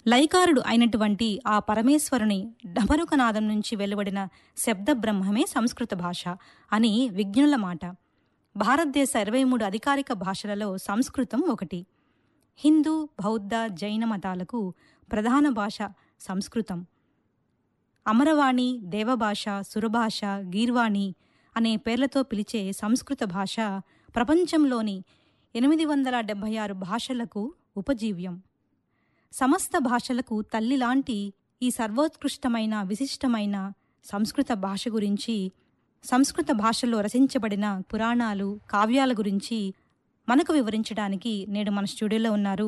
లైకారుడు అయినటువంటి ఆ పరమేశ్వరుని డమరుకనాదం నుంచి వెలువడిన శబ్ద బ్రహ్మమే సంస్కృత భాష అని విజ్ఞుల మాట భారతదేశ ఇరవై మూడు అధికారిక భాషలలో సంస్కృతం ఒకటి హిందూ బౌద్ధ జైన మతాలకు ప్రధాన భాష సంస్కృతం అమరవాణి దేవభాష సురభాష గీర్వాణి అనే పేర్లతో పిలిచే సంస్కృత భాష ప్రపంచంలోని ఎనిమిది వందల డెబ్భై ఆరు భాషలకు ఉపజీవ్యం సమస్త భాషలకు తల్లిలాంటి ఈ సర్వోత్కృష్టమైన విశిష్టమైన సంస్కృత భాష గురించి సంస్కృత భాషలో రచించబడిన పురాణాలు కావ్యాల గురించి మనకు వివరించడానికి నేడు మన స్టూడియోలో ఉన్నారు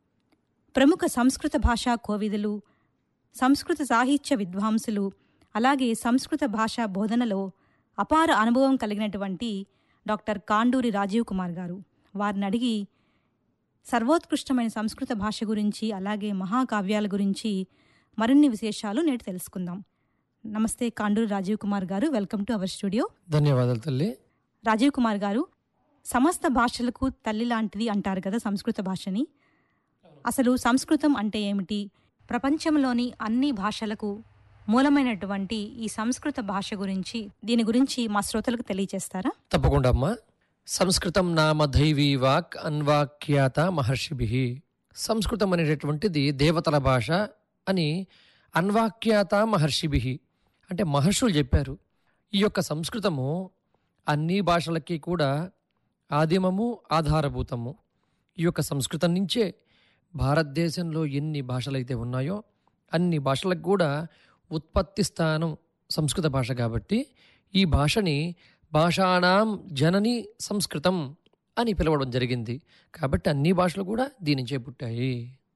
ప్రముఖ సంస్కృత భాషా కోవిదులు సంస్కృత సాహిత్య విద్వాంసులు అలాగే సంస్కృత భాషా బోధనలో అపార అనుభవం కలిగినటువంటి డాక్టర్ కాండూరి రాజీవ్ కుమార్ గారు వారిని అడిగి సర్వోత్కృష్టమైన సంస్కృత భాష గురించి అలాగే మహాకావ్యాల గురించి మరిన్ని విశేషాలు నేటి తెలుసుకుందాం నమస్తే కాండూరి రాజీవ్ కుమార్ గారు వెల్కమ్ టు అవర్ స్టూడియో ధన్యవాదాలు తల్లి రాజీవ్ కుమార్ గారు సమస్త భాషలకు తల్లి లాంటిది అంటారు కదా సంస్కృత భాషని అసలు సంస్కృతం అంటే ఏమిటి ప్రపంచంలోని అన్ని భాషలకు మూలమైనటువంటి ఈ సంస్కృత భాష గురించి దీని గురించి మా శ్రోతలకు తెలియజేస్తారా తప్పకుండా అమ్మా సంస్కృతం నామ దైవీ వాక్ అన్వాఖ్యాత మహర్షిభి సంస్కృతం అనేటటువంటిది దేవతల భాష అని అన్వాఖ్యాత మహర్షిభి అంటే మహర్షులు చెప్పారు ఈ యొక్క సంస్కృతము అన్ని భాషలకి కూడా ఆదిమము ఆధారభూతము ఈ యొక్క సంస్కృతం నుంచే భారతదేశంలో ఎన్ని భాషలైతే ఉన్నాయో అన్ని భాషలకు కూడా ఉత్పత్తి స్థానం సంస్కృత భాష కాబట్టి ఈ భాషని భాషాణం జనని సంస్కృతం అని పిలవడం జరిగింది కాబట్టి అన్ని భాషలు కూడా దీని నుంచే పుట్టాయి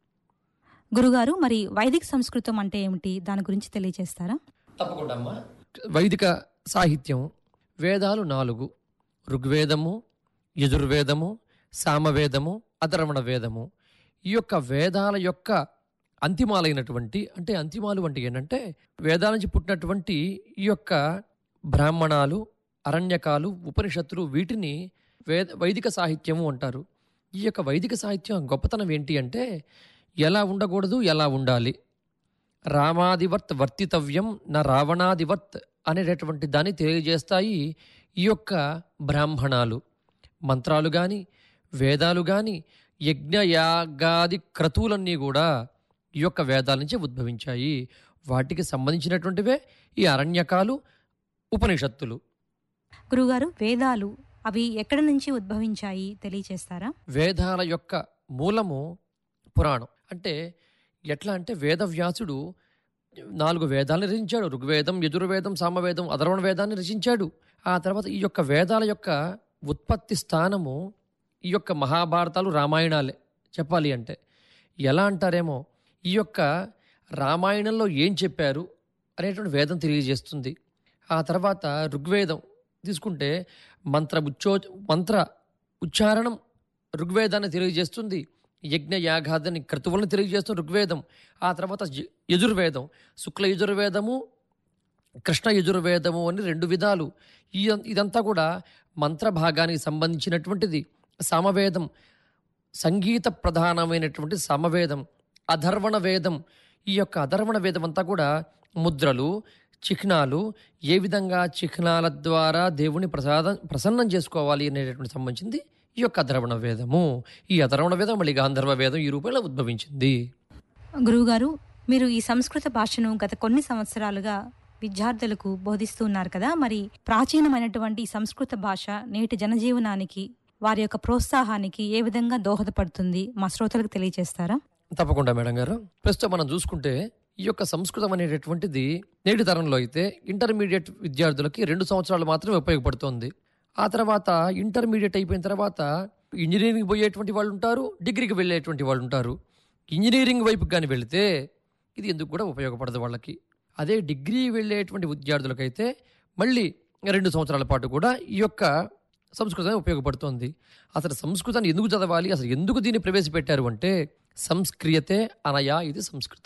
గురుగారు మరి వైదిక సంస్కృతం అంటే ఏమిటి దాని గురించి తెలియజేస్తారా తప్పకుండా అమ్మా వైదిక సాహిత్యం వేదాలు నాలుగు ఋగ్వేదము యజుర్వేదము సామవేదము అధర్వణ వేదము ఈ యొక్క వేదాల యొక్క అంతిమాలైనటువంటి అంటే అంతిమాలు అంటే ఏంటంటే వేదాల నుంచి పుట్టినటువంటి ఈ యొక్క బ్రాహ్మణాలు అరణ్యకాలు ఉపనిషత్తులు వీటిని వేద వైదిక సాహిత్యము అంటారు ఈ యొక్క వైదిక సాహిత్యం గొప్పతనం ఏంటి అంటే ఎలా ఉండకూడదు ఎలా ఉండాలి రామాదివర్త్ వర్తితవ్యం నా రావణాదివర్త్ అనేటటువంటి దాన్ని తెలియజేస్తాయి ఈ యొక్క బ్రాహ్మణాలు మంత్రాలు కానీ వేదాలు కానీ యజ్ఞయాగాది క్రతువులన్నీ కూడా ఈ యొక్క వేదాల నుంచి ఉద్భవించాయి వాటికి సంబంధించినటువంటివే ఈ అరణ్యకాలు ఉపనిషత్తులు గురుగారు వేదాలు అవి ఎక్కడి నుంచి ఉద్భవించాయి తెలియజేస్తారా వేదాల యొక్క మూలము పురాణం అంటే ఎట్లా అంటే వేదవ్యాసుడు నాలుగు వేదాలను రచించాడు ఋగ్వేదం యజుర్వేదం సామవేదం అధర్వణ వేదాన్ని రచించాడు ఆ తర్వాత ఈ యొక్క వేదాల యొక్క ఉత్పత్తి స్థానము ఈ యొక్క మహాభారతాలు రామాయణాలే చెప్పాలి అంటే ఎలా అంటారేమో ఈ యొక్క రామాయణంలో ఏం చెప్పారు అనేటువంటి వేదం తెలియజేస్తుంది ఆ తర్వాత ఋగ్వేదం తీసుకుంటే మంత్ర ఉచ్చో మంత్ర ఉచ్చారణం ఋగ్వేదాన్ని తెలియజేస్తుంది యజ్ఞ యాగాదని క్రతువులను తెలియజేస్తుంది ఋగ్వేదం ఆ తర్వాత యజు- యజుర్వేదం శుక్ల యజుర్వేదము కృష్ణ యజుర్వేదము అని రెండు విధాలు ఈ ఇదంతా కూడా మంత్ర భాగానికి సంబంధించినటువంటిది సామవేదం సంగీత ప్రధానమైనటువంటి సమవేదం అధర్వణ వేదం ఈ యొక్క అధర్వణ వేదం అంతా కూడా ముద్రలు చిహ్నాలు ఏ విధంగా చిహ్నాల ద్వారా దేవుని ప్రసాదం ప్రసన్నం చేసుకోవాలి అనేటటువంటి సంబంధించింది ఈ యొక్క అధర్వణ వేదము ఈ అధర్వణ వేదం మళ్ళీ గాంధర్వ వేదం ఈ రూపంలో ఉద్భవించింది గురువుగారు మీరు ఈ సంస్కృత భాషను గత కొన్ని సంవత్సరాలుగా విద్యార్థులకు బోధిస్తూ ఉన్నారు కదా మరి ప్రాచీనమైనటువంటి ఈ సంస్కృత భాష నేటి జనజీవనానికి వారి యొక్క ప్రోత్సాహానికి ఏ విధంగా దోహదపడుతుంది మా శ్రోతలకు తెలియజేస్తారా తప్పకుండా మేడం గారు ప్రస్తుతం మనం చూసుకుంటే ఈ యొక్క సంస్కృతం అనేటటువంటిది నేటి తరంలో అయితే ఇంటర్మీడియట్ విద్యార్థులకి రెండు సంవత్సరాలు మాత్రమే ఉపయోగపడుతోంది ఆ తర్వాత ఇంటర్మీడియట్ అయిపోయిన తర్వాత ఇంజనీరింగ్ పోయేటువంటి వాళ్ళు ఉంటారు డిగ్రీకి వెళ్ళేటువంటి వాళ్ళు ఉంటారు ఇంజనీరింగ్ వైపుకి కానీ వెళితే ఇది ఎందుకు కూడా ఉపయోగపడదు వాళ్ళకి అదే డిగ్రీ వెళ్ళేటువంటి విద్యార్థులకైతే మళ్ళీ రెండు సంవత్సరాల పాటు కూడా ఈ యొక్క సంస్కృతం ఉపయోగపడుతోంది అసలు సంస్కృతాన్ని ఎందుకు చదవాలి అసలు ఎందుకు దీన్ని ప్రవేశపెట్టారు అంటే సంస్క్రియతే అనయా ఇది సంస్కృతం